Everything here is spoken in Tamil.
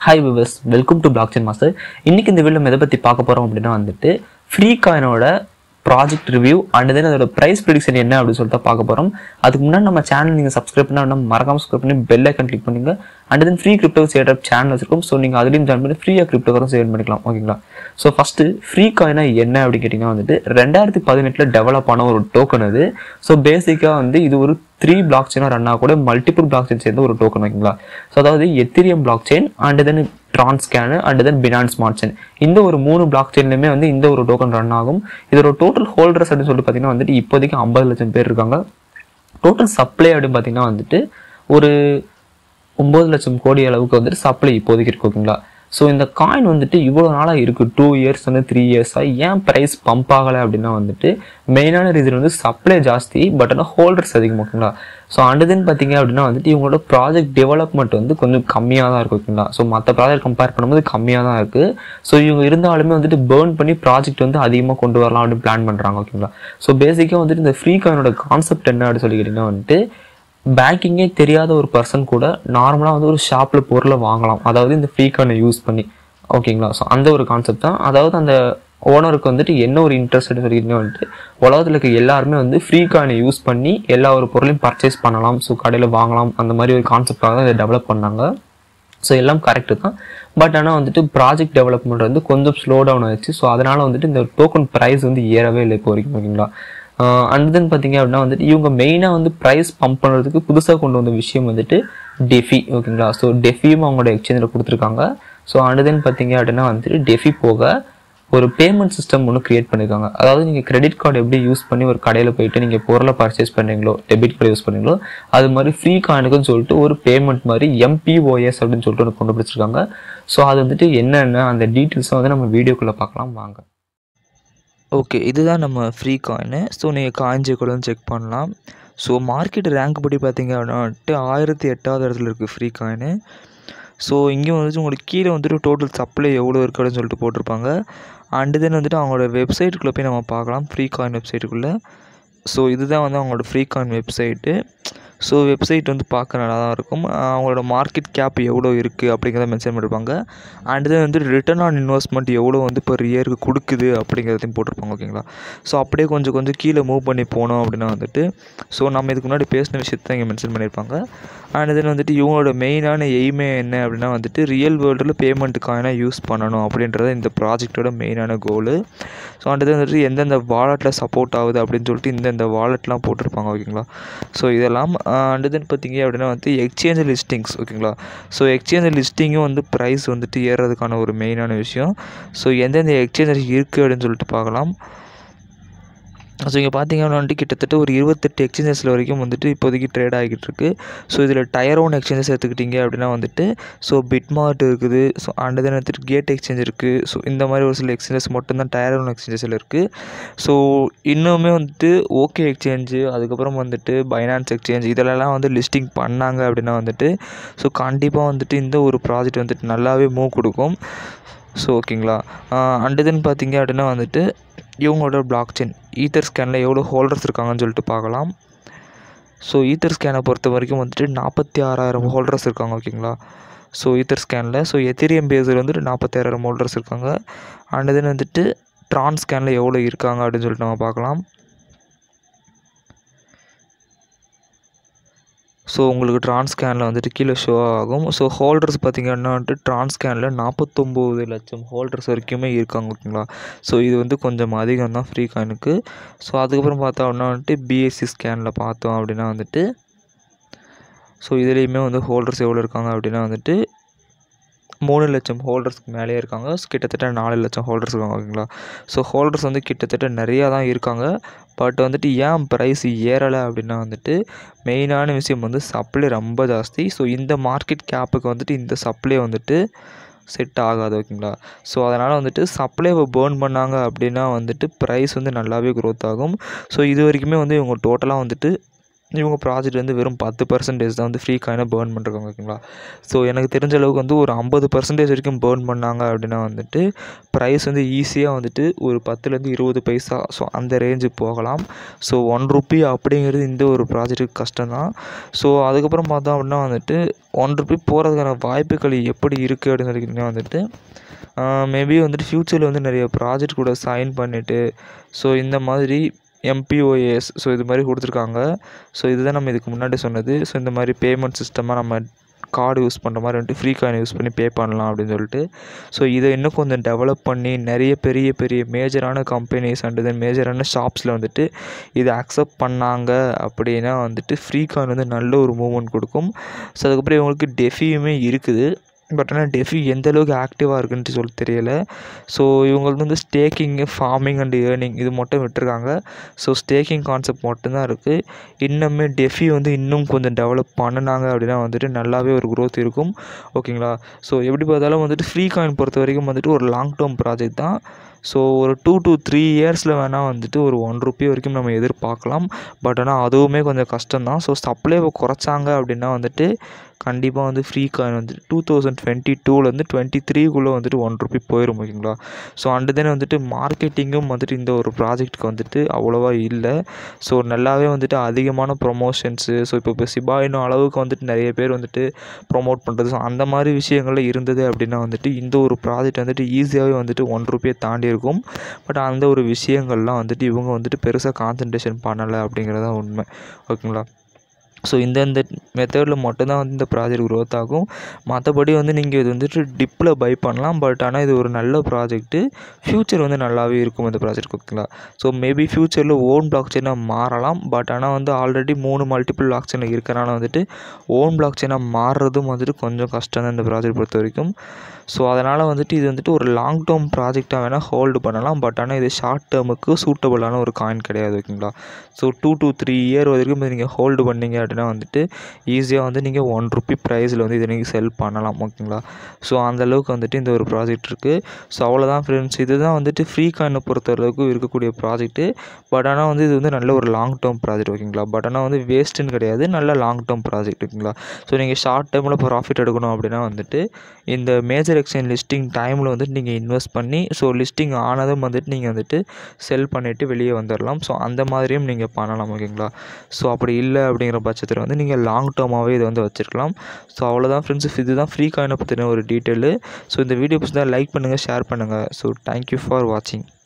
hi viewers welcome to blockchain master இன்னைக்கு இந்த வீடியோ எதை பற்றி பார்க்க போகிறோம் அப்படின்னா வந்துட்டு ஃப்ரீ காயினோட ப்ராஜெக்ட் ரிவ்யூ அண்ட் தென் அதோட ப்ரைஸ் ப்ரிடிக்ஷன் என்ன அப்படின்னு சொல்லிட்டு பார்க்க போகிறோம் அதுக்கு முன்னாடி நம்ம சேனல் நீங்கள் சப்ஸ்கிரைப் பண்ணால் மறக்காம சப்ஸ்கிரைப் பண்ணி பெல் ஐக்கன் கிளிக் பண்ணுங்க and then free crypto chat channel வச்சிருக்கோம் ஸோ நீங்கள் அதுலேயும் ஜாயின் பண்ணி ஃப்ரீயாக கிரிப்டோ வரும் சேவ் பண்ணிக்கலாம் ஓகேங்களா ஸோ ஃபஸ்ட்டு ஃப்ரீ காயினா என்ன அப்படின்னு கேட்டிங்கன்னா வந்துட்டு ரெண்டாயிரத்தி பதினெட்டில் டெவலப் ஆன ஒரு டோக்கன் அது ஸோ பேசிக்காக வந்து இது ஒரு த்ரீ பிளாக் செயினாக ரன் ஆகக்கூட மல்டிபிள் பிளாக் செயின் சேர்ந்து ஒரு டோக்கன் ஓகேங்களா ஸோ அதாவது Ethereum blockchain and then ட்ரான்ஸ்கேனு and then Binance smart chain இந்த ஒரு மூணு பிளாக் செயின்லையுமே வந்து இந்த ஒரு டோக்கன் ரன் ஆகும் இதோட டோட்டல் ஹோல்டர்ஸ் அப்படின்னு சொல்லிட்டு பார்த்தீங்கன்னா வந்துட்டு இப்போதைக்கு ஐம்பது லட்சம் பேர் இருக்காங்க டோட்டல் சப்ளை அப்படின்னு பார்த்தீங்கன்னா வந்துட்டு ஒரு ஒம்பது லட்சம் கோடி அளவுக்கு வந்துட்டு சப்ளை இப்போதைக்கு இருக்கு ஓகேங்களா ஸோ இந்த காயின் வந்துட்டு இவ்வளோ நாளாக இருக்குது டூ இயர்ஸ் வந்து த்ரீ இயர்ஸாக ஏன் ப்ரைஸ் பம்ப் ஆகலை அப்படின்னா வந்துட்டு மெயினான ரீசன் வந்து சப்ளை ஜாஸ்தி பட் ஆனால் ஹோல்டர்ஸ் அதிகம் ஓகேங்களா ஸோ அண்டதுன்னு பார்த்தீங்க அப்படின்னா வந்துட்டு இவங்களோட ப்ராஜெக்ட் டெவலப்மெண்ட் வந்து கொஞ்சம் கம்மியாக தான் இருக்கும் ஓகேங்களா ஸோ மற்ற ப்ராஜெக்ட் கம்பேர் பண்ணும்போது கம்மியாக தான் இருக்குது ஸோ இவங்க இருந்தாலுமே வந்துட்டு பேர்ன் பண்ணி ப்ராஜெக்ட் வந்து அதிகமாக கொண்டு வரலாம் அப்படின்னு பிளான் பண்ணுறாங்க ஓகேங்களா ஸோ பேசிக்காக வந்துட்டு இந்த ஃப்ரீ காயினோட கான்செப்ட் என்ன அப்படின்னு சொல்லி கேட்டிங்கன்னா வந்துட்டு பேங்கிங்கே தெரியாத ஒரு பர்சன் கூட நார்மலாக வந்து ஒரு ஷாப்பில் பொருளை வாங்கலாம் அதாவது இந்த ஃப்ரீ கார்டை யூஸ் பண்ணி ஓகேங்களா ஸோ அந்த ஒரு கான்செப்ட் தான் அதாவது அந்த ஓனருக்கு வந்துட்டு என்ன ஒரு இன்ட்ரெஸ்ட் சொல்லிக்கிட்டே வந்துட்டு உலகத்தில் இருக்க எல்லாருமே வந்து ஃப்ரீ காயினை யூஸ் பண்ணி எல்லா ஒரு பொருளையும் பர்ச்சேஸ் பண்ணலாம் ஸோ கடையில் வாங்கலாம் அந்த மாதிரி ஒரு கான்செப்டாக தான் இதை டெவலப் பண்ணாங்க ஸோ எல்லாம் கரெக்டு தான் பட் ஆனால் வந்துட்டு ப்ராஜெக்ட் டெவலப்மெண்ட் வந்து கொஞ்சம் ஸ்லோ டவுன் ஆயிடுச்சு ஸோ அதனால் வந்துட்டு இந்த டோக்கன் ப்ரைஸ் வந்து ஏறவே இல்லை இப்போ வரைக்கும் ஓகேங்களா அண்ட் தென் பார்த்தீங்க அப்படின்னா வந்துட்டு இவங்க மெயினாக வந்து ப்ரைஸ் பம்ப் பண்ணுறதுக்கு புதுசாக கொண்டு வந்த விஷயம் வந்துட்டு டெஃபி ஓகேங்களா ஸோ டெஃபியும் அவங்களோட எக்ஸ்சேஞ்சில் கொடுத்துருக்காங்க ஸோ அண்ட் தென் பார்த்தீங்க அப்படின்னா வந்துட்டு டெஃபி போக ஒரு பேமெண்ட் சிஸ்டம் ஒன்று கிரியேட் பண்ணியிருக்காங்க அதாவது நீங்கள் கிரெடிட் கார்டு எப்படி யூஸ் பண்ணி ஒரு கடையில் போயிட்டு நீங்கள் பொருளை பர்ச்சேஸ் பண்ணுறீங்களோ டெபிட் கார்டு யூஸ் பண்ணுறீங்களோ அது மாதிரி ஃப்ரீ கார்டுக்குன்னு சொல்லிட்டு ஒரு பேமெண்ட் மாதிரி எம்பிஓஎஸ் அப்படின்னு சொல்லிட்டு ஒன்று கொண்டு பிடிச்சிருக்காங்க ஸோ அது வந்துட்டு என்னென்ன அந்த டீட்டெயில்ஸை வந்து நம்ம வீடியோக்குள்ளே பார்க்கலாம் வாங்க ஓகே இதுதான் நம்ம ஃப்ரீ காயினு ஸோ நீங்கள் காயின்ஜே கூட செக் பண்ணலாம் ஸோ மார்க்கெட் ரேங்க் படி பார்த்தீங்க அப்படின்னா ஆயிரத்தி எட்டாவது இடத்துல இருக்குது ஃப்ரீ காயினு ஸோ இங்கே வந்துட்டு உங்களுக்கு கீழே வந்துட்டு டோட்டல் சப்ளை எவ்வளோ இருக்குது அப்படின்னு சொல்லிட்டு போட்டிருப்பாங்க அண்டு தென் வந்துட்டு அவங்களோட வெப்சைட்டுக்குள்ளே போய் நம்ம பார்க்கலாம் ஃப்ரீ காயின் வெப்சைட்டுக்குள்ளே ஸோ இதுதான் வந்து அவங்களோட free coin website so website வந்து பார்க்க நல்லா தான் இருக்கும் அவங்களோட மார்க்கெட் கேப் எவ்வளோ இருக்குது அப்படிங்கிறத மென்ஷன் பண்ணியிருப்பாங்க அண்ட் தென் வந்து ரிட்டர்ன் ஆன் இன்வெஸ்ட்மெண்ட் எவ்வளோ வந்து இப்போ இயருக்கு கொடுக்குது அப்படிங்கிறதையும் போட்டிருப்பாங்க ஓகேங்களா ஸோ அப்படியே கொஞ்சம் கொஞ்சம் கீழே மூவ் பண்ணி போனோம் அப்படின்னா வந்துட்டு ஸோ நம்ம இதுக்கு முன்னாடி பேசின விஷயத்தை இங்கே மென்ஷன் பண்ணியிருப்பாங்க அண்ட் தென் வந்துட்டு இவங்களோட மெயினான எய்மே என்ன அப்படின்னா வந்துட்டு ரியல் வேர்ல்டில் பேமெண்ட் காயினாக யூஸ் பண்ணணும் அப்படின்றது இந்த ப்ராஜெக்டோட மெயினான கோலு ஸோ அண்ட் தென் வந்துட்டு எந்தெந்த வாலெட்டில் சப்போர்ட் ஆகுது அப்படின்னு சொல்லிட்டு இந்தந்த வாலெட்லாம் போட்டிருப்பாங்க ஓகேங்களா ஸோ இதெல்லாம் அண்ட் தென் பார்த்தீங்க அப்படின்னா வந்து எக்ஸ்சேஞ்ச் லிஸ்டிங்ஸ் ஓகேங்களா ஸோ எக்ஸ்சேஞ்ச் லிஸ்டிங்கும் வந்து ப்ரைஸ் வந்துட்டு ஏறுறதுக்கான ஒரு மெயினான விஷயம் ஸோ எந்தெந்த எக்ஸ்சேஞ்ச் இருக்குது அப்படின்னு சொல்லிட்டு பார்க்கலாம் ஸோ இங்கே பார்த்தீங்க வந்துட்டு கிட்டத்தட்ட ஒரு இருபத்தெட்டு எக்ஸ்சேஞ்சஸில் வரைக்கும் வந்துட்டு இப்போதைக்கு ட்ரேட் ஆகிட்டு இருக்கு ஸோ இதில் டயர் ஒன் எக்ஸ்சேஞ்சஸ் எடுத்துக்கிட்டிங்க அப்படின்னா வந்துட்டு ஸோ பிட்மார்ட் இருக்குது ஸோ அண்ட் தென் வந்துட்டு கேட் எக்ஸ்சேஞ்ச் இருக்குது ஸோ இந்த மாதிரி ஒரு சில எக்ஸ்சேஞ்சஸ் மட்டும்தான் டயர் ஒன் எக்ஸ்சேஞ்சஸில் இருக்குது ஸோ இன்னுமே வந்துட்டு ஓகே எக்ஸ்சேஞ்சு அதுக்கப்புறம் வந்துட்டு பைனான்ஸ் எக்ஸ்சேஞ்ச் இதிலலாம் வந்து லிஸ்டிங் பண்ணாங்க அப்படின்னா வந்துட்டு ஸோ கண்டிப்பாக வந்துட்டு இந்த ஒரு ப்ராஜெக்ட் வந்துட்டு நல்லாவே மூவ் கொடுக்கும் ஸோ ஓகேங்களா அண்டு தென் பார்த்தீங்க அப்படின்னா வந்துட்டு இவங்களோட பிளாக் செயின் ஈத்தர் ஸ்கேனில் எவ்வளோ ஹோல்டர்ஸ் இருக்காங்கன்னு சொல்லிட்டு பார்க்கலாம் ஸோ ஈத்தர் ஸ்கேனை பொறுத்த வரைக்கும் வந்துட்டு நாற்பத்தி ஆறாயிரம் ஹோல்டர்ஸ் இருக்காங்க ஓகேங்களா ஸோ ஈத்தர் ஸ்கேனில் ஸோ எத்திரியம் பேஸில் வந்துட்டு நாற்பத்தாயிரம் ஹோல்டர்ஸ் இருக்காங்க அண்ட் தென் வந்துட்டு ட்ரான் ஸ்கேனில் எவ்வளோ இருக்காங்க அப்படின்னு சொல்லிட்டு நம்ம பார்க்கலாம் ஸோ உங்களுக்கு ட்ரான்ஸ்கேனில் வந்துட்டு கீழே ஷோ ஆகும் ஸோ ஹோல்டர்ஸ் பார்த்திங்கன்னா வந்துட்டு ட்ரான்ஸ்கேனில் நாற்பத்தொம்போது லட்சம் ஹோல்டர்ஸ் வரைக்குமே இருக்காங்க ஓகேங்களா ஸோ இது வந்து கொஞ்சம் அதிகம் தான் ஃப்ரீ காயினுக்கு ஸோ அதுக்கப்புறம் பார்த்தோம்னா வந்துட்டு பிஎஸ்சி ஸ்கேனில் பார்த்தோம் அப்படின்னா வந்துட்டு ஸோ இதுலேயுமே வந்து ஹோல்டர்ஸ் எவ்வளோ இருக்காங்க அப்படின்னா வந்துட்டு மூணு லட்சம் ஹோல்டர்ஸ்க்கு மேலேயே இருக்காங்க ஸோ கிட்டத்தட்ட நாலு லட்சம் ஹோல்டர்ஸ் இருக்காங்க ஓகேங்களா ஸோ ஹோல்டர்ஸ் வந்து கிட்டத்தட்ட நிறையா தான் இருக்காங்க பட் வந்துட்டு ஏன் ப்ரைஸ் ஏறலை அப்படின்னா வந்துட்டு மெயினான விஷயம் வந்து சப்ளை ரொம்ப ஜாஸ்தி ஸோ இந்த மார்க்கெட் கேப்புக்கு வந்துட்டு இந்த சப்ளை வந்துட்டு செட் ஆகாது ஓகேங்களா ஸோ அதனால் வந்துட்டு சப்ளைவை பேர்ன் பண்ணாங்க அப்படின்னா வந்துட்டு ப்ரைஸ் வந்து நல்லாவே க்ரோத் ஆகும் ஸோ இது வரைக்குமே வந்து இவங்க டோட்டலாக வந்துட்டு இவங்க ப்ராஜெக்ட் வந்து வெறும் பத்து பர்சன்டேஜ் தான் வந்து ஃப்ரீ காயினை பேர்ன் பண்ணுறாங்க ஓகேங்களா ஸோ எனக்கு தெரிஞ்ச அளவுக்கு வந்து ஒரு ஐம்பது பர்சன்டேஜ் வரைக்கும் பேர்ன் பண்ணாங்க அப்படின்னா வந்துட்டு ப்ரைஸ் வந்து ஈஸியாக வந்துட்டு ஒரு பத்துலேருந்து இருபது பைசா ஸோ அந்த ரேஞ்சுக்கு போகலாம் ஸோ ஒன் ருப்பி அப்படிங்கிறது இந்த ஒரு ப்ராஜெக்ட்டுக்கு கஷ்டம்தான் ஸோ அதுக்கப்புறம் பார்த்தோம் அப்படின்னா வந்துட்டு ஒன் ருப்பி போகிறதுக்கான வாய்ப்புகள் எப்படி இருக்குது அப்படின்னு சொல்லிக்கிட்டிங்கன்னா வந்துட்டு மேபி வந்துட்டு ஃப்யூச்சரில் வந்து நிறைய ப்ராஜெக்ட் கூட சைன் பண்ணிவிட்டு ஸோ இந்த மாதிரி எம்பிஓஎஸ் ஸோ இது மாதிரி கொடுத்துருக்காங்க ஸோ இதுதான் நம்ம இதுக்கு முன்னாடி சொன்னது ஸோ இந்த மாதிரி பேமெண்ட் சிஸ்டமாக நம்ம கார்டு யூஸ் பண்ணுற மாதிரி வந்துட்டு ஃப்ரீ காயின் யூஸ் பண்ணி பே பண்ணலாம் அப்படின்னு சொல்லிட்டு ஸோ இதை இன்னும் கொஞ்சம் டெவலப் பண்ணி நிறைய பெரிய பெரிய மேஜரான கம்பெனிஸ் அண்ட் தென் மேஜரான ஷாப்ஸில் வந்துட்டு இதை அக்செப்ட் பண்ணாங்க அப்படின்னா வந்துட்டு ஃப்ரீ காயின் வந்து நல்ல ஒரு மூவ்மெண்ட் கொடுக்கும் ஸோ அதுக்கப்புறம் இவங்களுக்கு டெஃபியுமே இருக்குது பட் ஆனால் டெஃபி எந்த அளவுக்கு ஆக்டிவாக இருக்குன்ட்டு சொல்லி தெரியல ஸோ இவங்களுக்கு வந்து ஸ்டேக்கிங்கு ஃபார்மிங் அண்ட் ஏர்னிங் இது மட்டும் விட்டுருக்காங்க ஸோ ஸ்டேக்கிங் கான்செப்ட் மட்டும்தான் இருக்குது இன்னுமே டெஃபி வந்து இன்னும் கொஞ்சம் டெவலப் பண்ணினாங்க அப்படின்னா வந்துட்டு நல்லாவே ஒரு growth இருக்கும் ஓகேங்களா ஸோ எப்படி பார்த்தாலும் வந்துட்டு ஃப்ரீ காயின் பொறுத்த வரைக்கும் வந்துட்டு ஒரு லாங் டேர்ம் ப்ராஜெக்ட் தான் ஸோ ஒரு டூ to த்ரீ இயர்ஸில் வேணால் வந்துட்டு ஒரு ஒன் ருப்பி வரைக்கும் நம்ம எதிர்பார்க்கலாம் பட் ஆனால் அதுவுமே கொஞ்சம் கஷ்டம்தான் ஸோ சப்ளைவை குறைச்சாங்க அப்படின்னா வந்துட்டு கண்டிப்பாக வந்து ஃப்ரீ காயின் வந்து டூ தௌசண்ட் டுவெண்ட்டி டூலேருந்து டுவெண்ட்டி த்ரீக்குள்ளே வந்துட்டு ஒன் ருப்பி போயிடும் ஓகேங்களா ஸோ அண்டு தென் வந்துட்டு மார்க்கெட்டிங்கும் வந்துட்டு இந்த ஒரு ப்ராஜெக்ட்டுக்கு வந்துட்டு அவ்வளோவா இல்லை ஸோ நல்லாவே வந்துட்டு அதிகமான ப்ரொமோஷன்ஸு ஸோ இப்போ இப்போ சிபாயினோ அளவுக்கு வந்துட்டு நிறைய பேர் வந்துட்டு ப்ரொமோட் பண்ணுறது ஸோ அந்த மாதிரி விஷயங்கள்ல இருந்தது அப்படின்னா வந்துட்டு இந்த ஒரு ப்ராஜெக்ட் வந்துட்டு ஈஸியாகவே வந்துட்டு ஒன் ருப்பியை தாண்டி இருக்கும் பட் அந்த ஒரு விஷயங்கள்லாம் வந்துட்டு இவங்க வந்துட்டு பெருசாக கான்சன்ட்ரேஷன் பண்ணலை அப்படிங்கிறது தான் உண்மை ஓகேங்களா ஸோ இந்த இந்த மெத்தடில் மட்டும்தான் வந்து இந்த ப்ராஜெக்ட் க்ரோத் ஆகும் மற்றபடி வந்து நீங்கள் இது வந்துட்டு டிப்பில் பை பண்ணலாம் பட் ஆனால் இது ஒரு நல்ல ப்ராஜெக்ட்டு ஃப்யூச்சர் வந்து நல்லாவே இருக்கும் இந்த ப்ராஜெக்ட் ஓகேங்களா ஸோ மேபி ஃப்யூச்சரில் ஓன் பிளாக் செயினாக மாறலாம் பட் ஆனால் வந்து ஆல்ரெடி மூணு மல்டிபிள் பிளாக் செயினில் இருக்கறனால வந்துட்டு ஓன் பிளாக் செயினாக மாறுறதும் வந்துட்டு கொஞ்சம் கஷ்டம் தான் இந்த ப்ராஜெக்ட் பொறுத்த வரைக்கும் ஸோ அதனால் வந்துட்டு இது வந்துட்டு ஒரு லாங் டேர்ம் ப்ராஜெக்டாக வேணால் ஹோல்டு பண்ணலாம் பட் ஆனால் இது ஷார்ட் டேர்முக்கு சூட்டபுளான ஒரு காயின் கிடையாது ஓகேங்களா so two to three year வரைக்கும் நீங்கள் ஹோல்டு பண்ணீங்க அப்படின்னா வந்துட்டு ஈஸியாக வந்து நீங்கள் ஒன் ருப்பி ப்ரைஸில் வந்து இதை நீங்கள் செல் பண்ணலாம் ஓகேங்களா ஸோ அந்த அளவுக்கு வந்துட்டு இந்த ஒரு ப்ராஜெக்ட் இருக்குது ஸோ அவ்வளோதான் ஃப்ரெண்ட்ஸ் இதுதான் வந்துட்டு ஃப்ரீ காயினை பொறுத்த அளவுக்கு இருக்கக்கூடிய ப்ராஜெக்ட்டு பட் ஆனால் வந்து இது வந்து நல்ல ஒரு லாங் டேர்ம் ப்ராஜெக்ட் ஓகேங்களா பட் ஆனால் வந்து வேஸ்ட்டுன்னு கிடையாது நல்ல லாங் டேர்ம் ப்ராஜெக்ட் ஓகேங்களா ஸோ நீங்கள் ஷார்ட் டைமில் ப்ராஃபிட் எடுக்கணும் அப்படின்னா வந்துட்டு இந்த மேஜர் எக்ஸ்சேஞ்ச் லிஸ்டிங் டைமில் வந்துட்டு நீங்கள் இன்வெஸ்ட் பண்ணி ஸோ லிஸ்டிங் ஆனதும் வந்துட்டு நீங்கள் வந்துட்டு செல் பண்ணிவிட்டு வெளியே வந்துடலாம் ஸோ அந்த மாதிரியும் நீங்கள் பண்ணலாம் ஓகேங்களா ஸோ அப்படி இல்லை அப்படிங்கிற பட்சத்தில் வந்து நீங்கள் லாங் டேர்மாகவே இதை வந்து வச்சுருக்கலாம் ஸோ அவ்வளோதான் ஃப்ரெண்ட்ஸ் இதுதான் ஃப்ரீ காயினை பற்றின ஒரு டீட்டெயிலு ஸோ இந்த வீடியோ பிடிச்சா லைக் பண்ணுங்கள் ஷேர் பண்ணுங்கள் ஸோ தேங்க்யூ ஃபார் வாட்சிங்